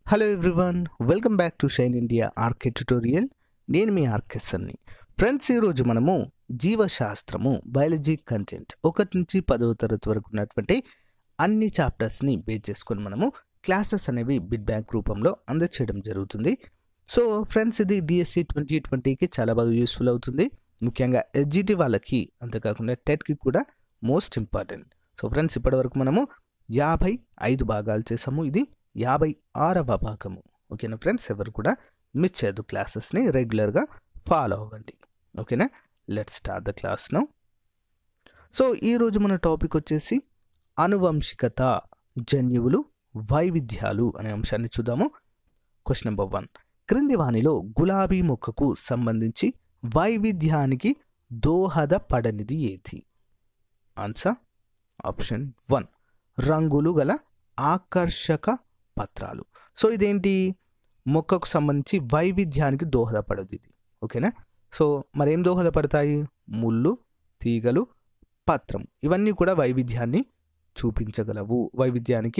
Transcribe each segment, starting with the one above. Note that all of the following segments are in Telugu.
hello everyone welcome back to shine India RK tutorial నేను మీ ఆర్కే సన్ని ఫ్రెండ్స్ ఈరోజు మనము జీవశాస్త్రము బయాలజీ కంటెంట్ ఒకటి నుంచి పదవ తరగతి వరకు ఉన్నటువంటి అన్ని చాప్టర్స్ని బేస్ చేసుకొని మనము క్లాసెస్ అనేవి బిడ్ బ్యాంక్ రూపంలో అందచేయడం జరుగుతుంది సో ఫ్రెండ్స్ ఇది డిఎస్సి ట్వంటీ ట్వంటీకి చాలా బాగా యూస్ఫుల్ అవుతుంది ముఖ్యంగా ఎస్జిటి వాళ్ళకి అంతేకాకుండా టెట్కి కూడా మోస్ట్ ఇంపార్టెంట్ సో ఫ్రెండ్స్ ఇప్పటివరకు మనము యాభై ఐదు భాగాలు చేసాము ఇది యాభై ఆరవ భాగము ఓకేనా ఫ్రెండ్స్ ఎవరు కూడా మిస్ చేయదు క్లాసెస్ని రెగ్యులర్గా ఫాలో అవ్వండి ఓకేనా let start the class now so ఈరోజు మన టాపిక్ వచ్చేసి అనువంశికత జన్యువులు వైవిధ్యాలు అనే అంశాన్ని చూద్దాము క్వశ్చన్ నెంబర్ వన్ క్రింది వానిలో గులాబీ మొక్కకు సంబంధించి వైవిధ్యానికి దోహదపడనిది ఏది ఆన్సర్ ఆప్షన్ వన్ రంగులు గల ఆకర్షక పత్రాలు సో ఇదేంటి మొక్కకు సంబంధించి వైవిధ్యానికి దోహదపడదు ఇది ఓకేనా సో మరేం దోహదపడతాయి ముళ్ళు తీగలు పత్రం ఇవన్నీ కూడా వైవిధ్యాన్ని చూపించగలవు వైవిధ్యానికి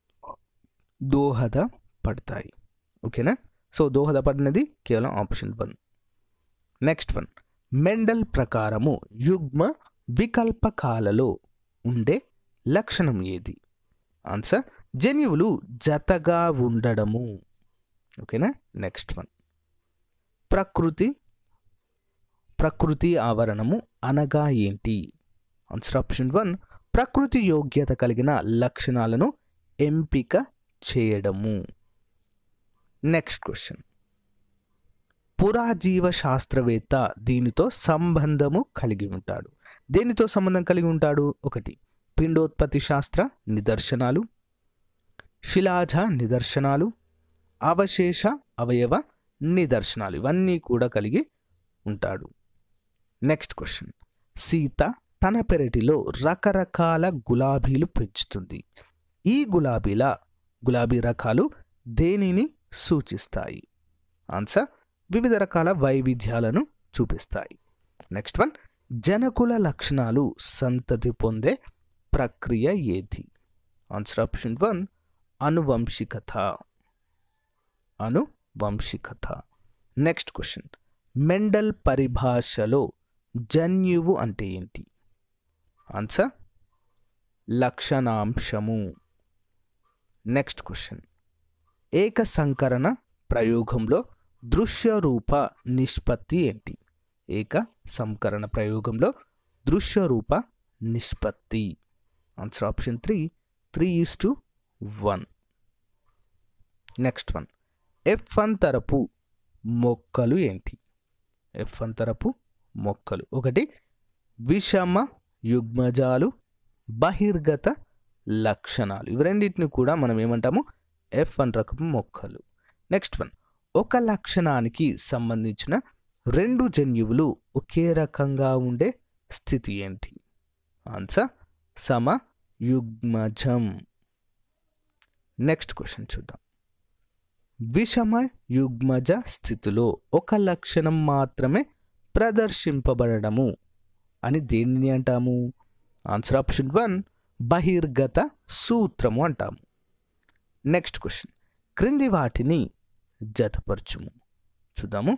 దోహదపడతాయి ఓకేనా సో దోహదపడినది కేవలం option one next one Mendel ప్రకారము యుగ్మ వికల్పకాలలో ఉండే లక్షణం ఏది ఆన్సర్ జన్యువులు జతగా ఉండడము ఓకేనా నెక్స్ట్ వన్ ప్రకృతి ప్రకృతి ఆవరణము అనగా ఏంటి ఆన్సర్ ఆప్షన్ వన్ ప్రకృతి యోగ్యత కలిగిన లక్షణాలను ఎంపిక చేయడము నెక్స్ట్ క్వశ్చన్ పురాజీవ శాస్త్రవేత్త దీనితో సంబంధము కలిగి ఉంటాడు దేనితో సంబంధం కలిగి ఉంటాడు ఒకటి పిండోత్పత్తి శాస్త్ర నిదర్శనాలు శిలాజ నిదర్శనాలు అవశేష అవయవ నిదర్శనాలు ఇవన్నీ కూడా కలిగి ఉంటాడు నెక్స్ట్ క్వశ్చన్ సీత తన పెరటిలో రకరకాల గులాబీలు పెంచుతుంది ఈ గులాబీల గులాబీ రకాలు దేనిని సూచిస్తాయి ఆన్సర్ వివిధ రకాల వైవిధ్యాలను చూపిస్తాయి నెక్స్ట్ వన్ జనకుల లక్షణాలు సంతతి పొందే ప్రక్రియ ఏది ఆన్సర్ ఆప్షన్ వన్ అనువంశికత అనువంశికత నెక్స్ట్ క్వశ్చన్ మెండల్ పరిభాషలో జన్యువు అంటే ఏంటి ఆన్సర్ లక్షణాంశము నెక్స్ట్ క్వశ్చన్ ఏక సంకరణ ప్రయోగంలో దృశ్య రూప నిష్పత్తి ఏంటి ఏక సంకరణ ప్రయోగంలో దృశ్య రూప నిష్పత్తి answer option three three is to one next one F one తరపు మొక్కలు ఏంటి ఎఫ్ వన్ తరపు మొక్కలు ఒకటి విషమ యుగ్మజాలు బహిర్గత లక్షణాలు ఇవి రెండింటిని కూడా మనం ఏమంటాము ఎఫ్ వన్ రకపు మొక్కలు నెక్స్ట్ వన్ ఒక లక్షణానికి సంబంధించిన రెండు జన్యువులు ఒకే రకంగా ఉండే స్థితి ఏంటి ఆన్సర్ సమ యుగ్మజం నెక్స్ట్ క్వశ్చన్ చూద్దాం విషమ యుగ్మజ స్థితిలో ఒక లక్షణం మాత్రమే ప్రదర్శింపబడము అని దేనిని అంటాము ఆన్సర్ ఆప్షన్ వన్ బహిర్గత సూత్రము అంటాము నెక్స్ట్ క్వశ్చన్ క్రింది వాటిని జతపరచుము చూద్దాము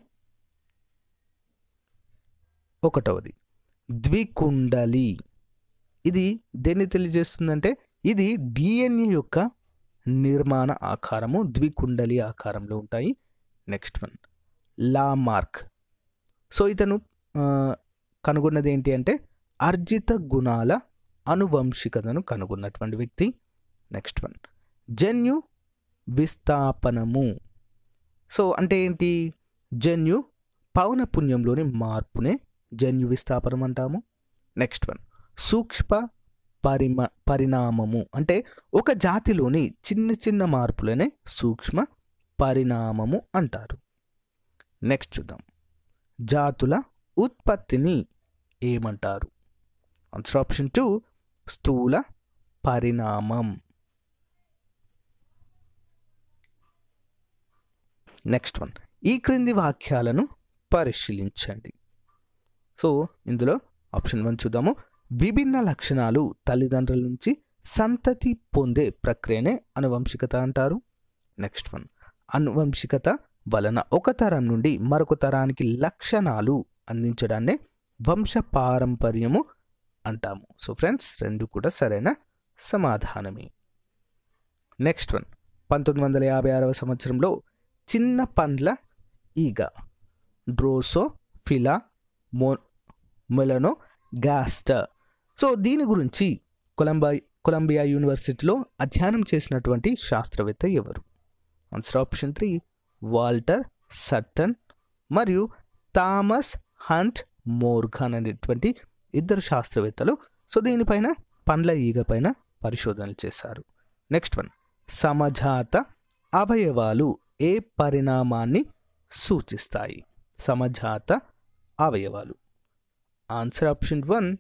ఒకటవది ద్వికుండలి ఇది దేన్ని తెలియజేస్తుందంటే ఇది డిఎన్ఏ యొక్క నిర్మాణ ఆకారము ద్వికుండలి ఆకారంలో ఉంటాయి next one Lamarck so ఇతను ఆ, కనుగొన్నది ఏంటి అంటే అర్జిత గుణాల అనువంశికతను కనుగొన్నటువంటి వ్యక్తి నెక్స్ట్ వన్ జన్యు విస్థాపనము సో అంటే ఏంటి జన్యు పౌనపుణ్యంలోని మార్పునే జన్యు విస్థాపనం అంటాము నెక్స్ట్ వన్ సూక్ష్మ పరిమ పరిణామము అంటే ఒక జాతిలోని చిన్న చిన్న మార్పులనే సూక్ష్మ పరిణామము అంటారు నెక్స్ట్ చూద్దాం జాతుల ఉత్పత్తిని ఏమంటారు ఆన్సర్ ఆప్షన్ టూ స్థూల పరిణామం నెక్స్ట్ వన్ ఈ క్రింది వాక్యాలను పరిశీలించండి సో ఇందులో ఆప్షన్ వన్ చూద్దాము విభిన్న లక్షణాలు తల్లిదండ్రుల నుంచి సంతతి పొందే ప్రక్రియనే అనువంశికత అంటారు నెక్స్ట్ వన్ అనువంశికత వలన ఒక తరం నుండి మరొక తరానికి లక్షణాలు అందించడాన్ని వంశ పారంపర్యము అంటాము సో ఫ్రెండ్స్ రెండు కూడా సరైన సమాధానమే నెక్స్ట్ వన్ పంతొమ్మిది వందల యాభై ఆరవ సంవత్సరంలో చిన్న పండ్ల ఈగ డ్రోసో ఫిలా మో మొలనో గాస్టర్ సో దీని గురించి కొలంబా కొలంబియా యూనివర్సిటీలో అధ్యయనం చేసినటువంటి శాస్త్రవేత్త ఎవరు answer option three Walter Sutton మరియు థామస్ హంట్ మోర్గాన్ అనేటువంటి ఇద్దరు శాస్త్రవేత్తలు సో దీనిపైన పండ్ల ఈగ పైన పరిశోధనలు చేశారు నెక్స్ట్ వన్ సమజాత అవయవాలు ఏ పరిణామాన్ని సూచిస్తాయి సమజాత అవయవాలు ఆన్సర్ ఆప్షన్ వన్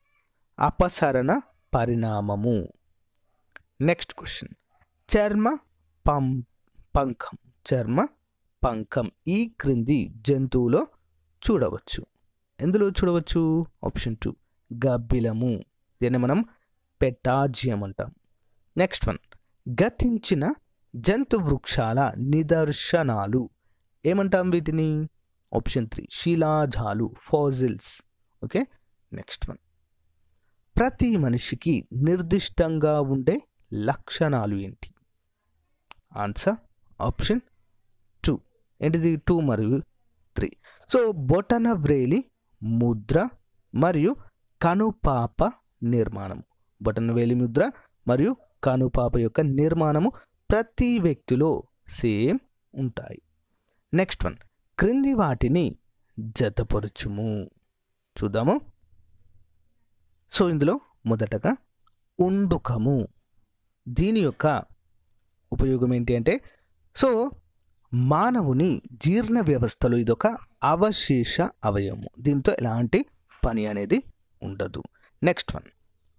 అపసరణ పరిణామము నెక్స్ట్ క్వశ్చన్ చర్మ పం పంఖం చర్మ పంఖం ఈ క్రింది జంతువులో చూడవచ్చు ఎందులో చూడవచ్చు ఆప్షన్ టూ గబ్బిలము దీన్ని మనం పెటాజియం అంటాం నెక్స్ట్ వన్ గతించిన జంతు వృక్షాల నిదర్శనాలు ఏమంటాం వీటిని ఆప్షన్ త్రీ శిలాజాలు ఫాజిల్స్ ఓకే నెక్స్ట్ వన్ ప్రతి మనిషికి నిర్దిష్టంగా ఉండే లక్షణాలు ఏంటి ఆన్సర్ ఆప్షన్ టూ ఏంటిది టూ మరియు త్రీ సో బొటన వ్రేలి ముద్ర మరియు కనుపాప నిర్మాణం బొటన వేలి ముద్ర మరియు కనుపాప యొక్క నిర్మాణము ప్రతి వ్యక్తిలో సేమ్ ఉంటాయి నెక్స్ట్ వన్ క్రింది వాటిని జతపరుచుము చూద్దాము సో ఇందులో మొదటగా ఉండుకము దీని యొక్క ఉపయోగం ఏంటి అంటే సో మానవుని జీర్ణ వ్యవస్థలో ఇదొక అవశేష అవయవము దీంతో ఎలాంటి పని అనేది ఉండదు నెక్స్ట్ వన్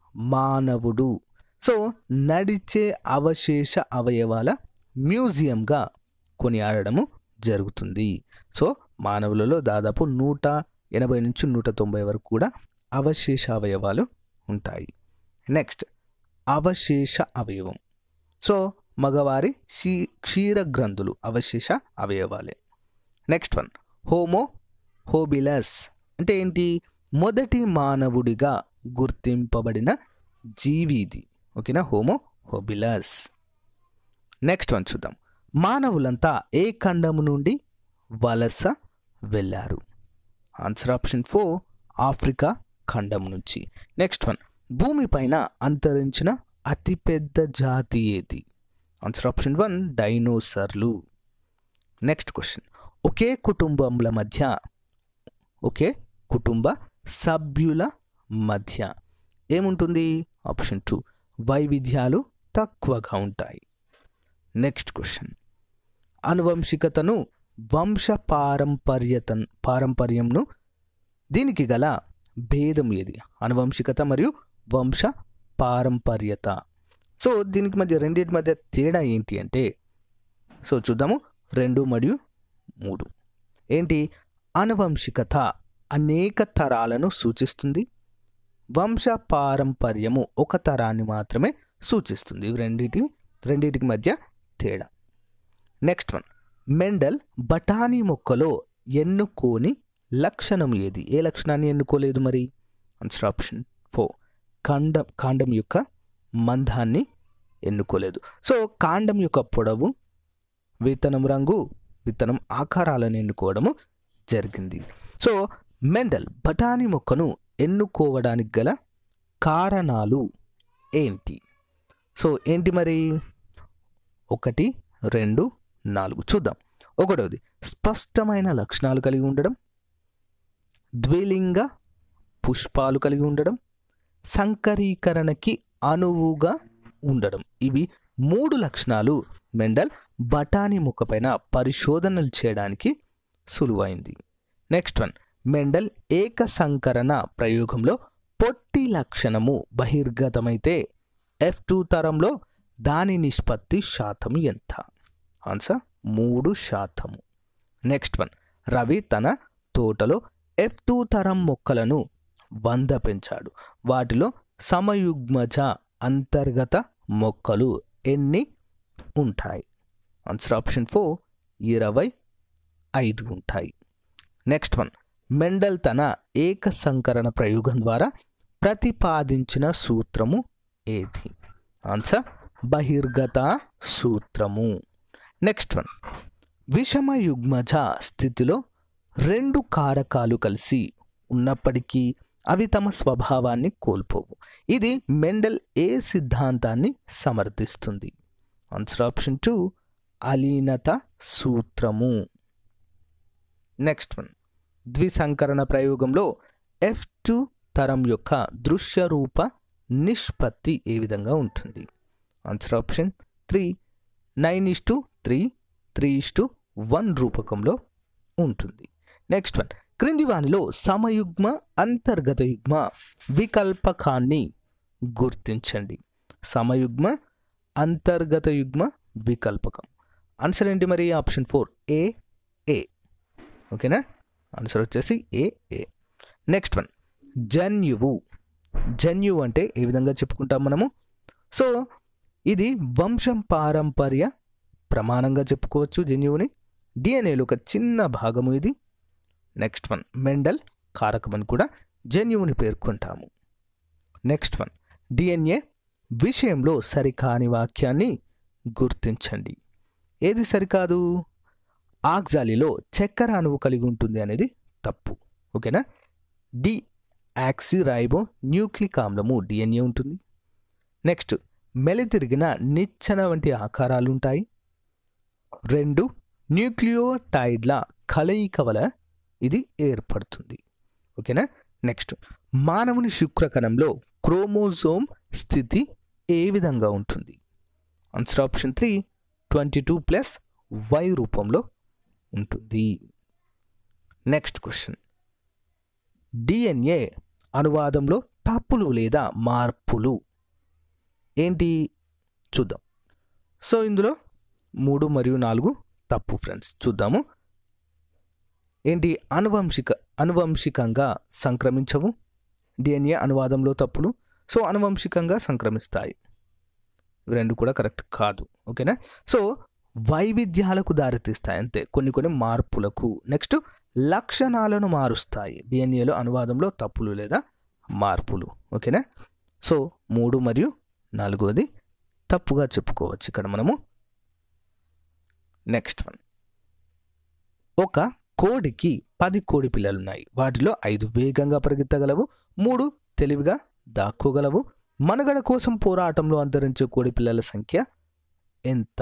మానవుడు సో నడిచే అవశేష అవయవాల మ్యూజియంగా కొనియాడము జరుగుతుంది సో మానవులలో దాదాపు నూట ఎనభై నుంచి నూట తొంభై వరకు కూడా అవశేష అవయవాలు ఉంటాయి నెక్స్ట్ అవశేష అవయవం సో మగవారి క్షీ క్షీర గ్రంథులు అవశేష అవయవాలే నెక్స్ట్ వన్ హోమో హోబిలస్ అంటే ఏంటి మొదటి మానవుడిగా గుర్తింపబడిన జీవి ఇది ఓకేనా హోమో హోబిలస్ నెక్స్ట్ వన్ చూద్దాం మానవులంతా ఏ ఖండము నుండి వలస వెళ్ళారు ఆన్సర్ ఆప్షన్ ఫోర్ ఆఫ్రికా ఖండం నుంచి నెక్స్ట్ వన్ భూమిపైన అంతరించిన అతిపెద్ద జాతి ఏది ఆన్సర్ ఆప్షన్ వన్ డైనోసర్లు నెక్స్ట్ క్వశ్చన్ ఒకే కుటుంబముల మధ్య ఒకే కుటుంబ సభ్యుల మధ్య ఏముంటుంది ఆప్షన్ టూ వైవిధ్యాలు తక్కువగా ఉంటాయి నెక్స్ట్ క్వశ్చన్ అనువంశికతను వంశ పారంపర్యత పారంపర్యంను దీనికి గల భేదం ఏది అనువంశికత మరియు వంశ పారంపర్యత సో దీనికి మధ్య రెండింటి మధ్య తేడా ఏంటి అంటే సో చూద్దాము రెండు మరియు మూడు ఏంటి అనువంశికత అనేక తరాలను సూచిస్తుంది వంశ పారంపర్యము ఒక తరాన్ని మాత్రమే సూచిస్తుంది ఇవి రెండింటి రెండింటికి మధ్య తేడా నెక్స్ట్ వన్ మెండల్ బఠానీ మొక్కలో ఎన్నుకోని లక్షణం ఏది ఏ లక్షణాన్ని ఎన్నుకోలేదు మరి ఆన్సర్ ఆప్షన్ ఫోర్ కాండం కాండం యొక్క మందాన్ని ఎన్నుకోలేదు సో కాండం యొక్క పొడవు విత్తనం రంగు విత్తనం ఆకారాలను ఎన్నుకోవడము జరిగింది సో మెండల్ బఠానీ మొక్కను ఎన్నుకోవడానికి గల కారణాలు ఏంటి సో ఏంటి మరి ఒకటి రెండు నాలుగు చూద్దాం ఒకటవది స్పష్టమైన లక్షణాలు కలిగి ఉండడం ద్విలింగ పుష్పాలు కలిగి ఉండడం సంకరీకరణకి అనువుగా ఉండడం ఇవి మూడు లక్షణాలు మెండల్ బఠానీ మొక్క పైన పరిశోధనలు చేయడానికి సులువైంది నెక్స్ట్ వన్ మెండల్ ఏక సంకరణ ప్రయోగంలో పొట్టి లక్షణము బహిర్గతమైతే ఎఫ్ టూ తరంలో దాని నిష్పత్తి శాతం ఎంత ఆన్సర్ మూడు శాతము నెక్స్ట్ వన్ రవి తన తోటలో ఎఫ్ టూ తరం మొక్కలను వంద పెంచాడు వాటిలో సమయుగ్మజ అంతర్గత మొక్కలు ఎన్ని ఉంటాయి ఆన్సర్ ఆప్షన్ ఫోర్ ఇరవై ఐదు ఉంటాయి నెక్స్ట్ వన్ మెండల్ తన ఏక సంకరణ ప్రయోగం ద్వారా ప్రతిపాదించిన సూత్రము ఏది ఆన్సర్ బహిర్గత సూత్రము నెక్స్ట్ వన్ విషమ యుగ్మజ స్థితిలో రెండు కారకాలు కలిసి ఉన్నప్పటికీ అవి తమ స్వభావాన్ని కోల్పోవు ఇది మెండల్ ఏ సిద్ధాంతాన్ని సమర్థిస్తుంది ఆన్సర్ ఆప్షన్ టూ అలీనత సూత్రము నెక్స్ట్ వన్ ద్విసంకరణ ప్రయోగంలో ఎఫ్ టూ తరం యొక్క దృశ్య రూప నిష్పత్తి ఏ విధంగా ఉంటుంది answer option three nine is to three three is to one రూపకంలో ఉంటుంది నెక్స్ట్ వన్ క్రింది వానిలో సమయుగ్మ అంతర్గత యుగ్మ వికల్పకాన్ని గుర్తించండి సమయుగ్మ అంతర్గత యుగ్మ వికల్పకం ఆన్సర్ ఏంటి మరి ఆప్షన్ ఫోర్ ఏ ఏ ఓకేనా ఆన్సర్ వచ్చేసి ఏ ఏ నెక్స్ట్ వన్ జన్యువు జన్యువు అంటే ఏ విధంగా చెప్పుకుంటాం మనము సో ఇది వంశం పారంపర్య ప్రమాణంగా చెప్పుకోవచ్చు జన్యువుని డిఎన్ఏలో ఒక చిన్న భాగము ఇది నెక్స్ట్ వన్ మెండల్ కారకం అని కూడా జన్యువుని పేర్కొంటాము నెక్స్ట్ వన్ డిఎన్ఏ విషయంలో సరికాని వాక్యాన్ని గుర్తించండి ఏది సరికాదు ఆక్జాలిలో చక్కెర అణువు కలిగి ఉంటుంది అనేది తప్పు ఓకేనా డి యాక్సి రైబో న్యూక్లిక్ ఆమ్లము డిఎన్ఏ ఉంటుంది నెక్స్ట్ మెలితిరిగిన నిచ్చెన వంటి ఆకారాలు ఉంటాయి రెండు న్యూక్లియోటైడ్ల కలయిక వల ఇది ఏర్పడుతుంది ఓకేనా నెక్స్ట్ మానవుని శుక్రకణంలో క్రోమోజోమ్ స్థితి ఏ విధంగా ఉంటుంది answer option three twenty two plus Y రూపంలో ఉంటుంది నెక్స్ట్ క్వశ్చన్ డిఎన్ఏ అనువాదంలో తప్పులు లేదా మార్పులు ఏంటి చూద్దాం సో ఇందులో మూడు మరియు నాలుగు తప్పు ఫ్రెండ్స్ చూద్దాము ఏంటి అనువంశిక అనువంశికంగా సంక్రమించవు డిఎన్ఏ అనువాదంలో తప్పులు సో అనువంశికంగా సంక్రమిస్తాయి ఇవి రెండు కూడా కరెక్ట్ కాదు ఓకేనా సో వైవిధ్యాలకు దారితీస్తాయి అంతే కొన్ని కొన్ని మార్పులకు నెక్స్ట్ లక్షణాలను మారుస్తాయి డిఎన్ఏలో అనువాదంలో తప్పులు లేదా మార్పులు ఓకేనా సో మూడు మరియు నాలుగోది తప్పుగా చెప్పుకోవచ్చు ఇక్కడ మనము నెక్స్ట్ వన్ ఒక కోడికి పది కోడి పిల్లలు ఉన్నాయి వాటిలో ఐదు వేగంగా పరిగెత్తగలవు మూడు తెలివిగా దాక్కోగలవు మనుగడ కోసం పోరాటంలో అంతరించే కోడి పిల్లల సంఖ్య ఎంత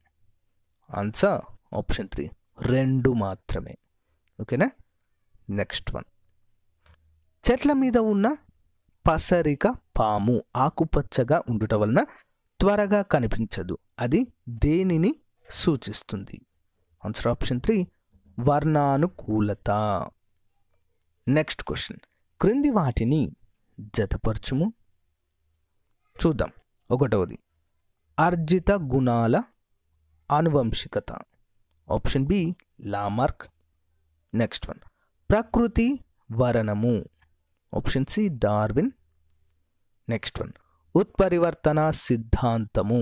ఆన్సర్ ఆప్షన్ త్రీ రెండు మాత్రమే ఓకేనా నెక్స్ట్ వన్ చెట్ల మీద ఉన్న పసరిక పాము ఆకుపచ్చగా ఉండుట వలన త్వరగా కనిపించదు అది దేనిని సూచిస్తుంది ఆన్సర్ ఆప్షన్ త్రీ వర్ణానుకూలత నెక్స్ట్ క్వశ్చన్ క్రింది వాటిని జతపరచుము చూద్దాం ఒకటవది అర్జిత గుణాల ఆనువంశికత option B Lamarck next one ప్రకృతి వరణము option C Darwin next one ఉత్పరివర్తన సిద్ధాంతము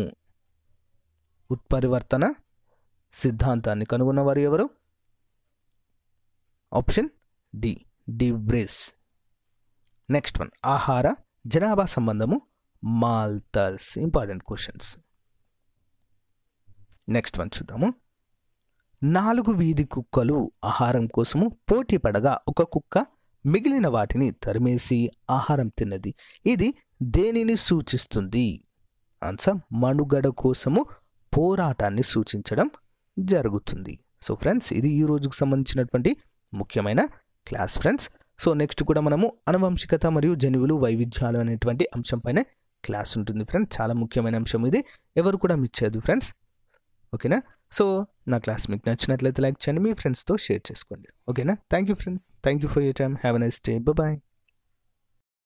ఉత్పరివర్తన సిద్ధాంతాన్ని కనుగొన్నవారు ఎవరు option D de Vries next one ఆహార జనాభా సంబంధము Malthus important questions next one చూద్దాము నాలుగు వీధి కుక్కలు ఆహారం కోసము పోటీ పడగా ఒక కుక్క మిగిలిన వాటిని తరిమేసి ఆహారం తిన్నది ఇది దేనిని సూచిస్తుంది ఆన్సర్ మనుగడ కోసము పోరాటాన్ని సూచించడం జరుగుతుంది సో ఫ్రెండ్స్ ఇది ఈ రోజుకు సంబంధించినటువంటి ముఖ్యమైన క్లాస్ ఫ్రెండ్స్ సో నెక్స్ట్ కూడా మనము అనువంశికత మరియు జనువులు వైవిధ్యాలు అనేటువంటి అంశంపైన క్లాస్ ఉంటుంది ఫ్రెండ్స్ చాలా ముఖ్యమైన అంశం ఇది ఎవరు కూడా మిస్ చేయదు ఫ్రెండ్స్ ఓకేనా సో నా క్లాస్ మీకు నచ్చినట్లయితే లైక్ చేయండి మీ ఫ్రెండ్స్తో షేర్ చేసుకోండి ఓకేనా thank you friends thank you for your time have a nice day bye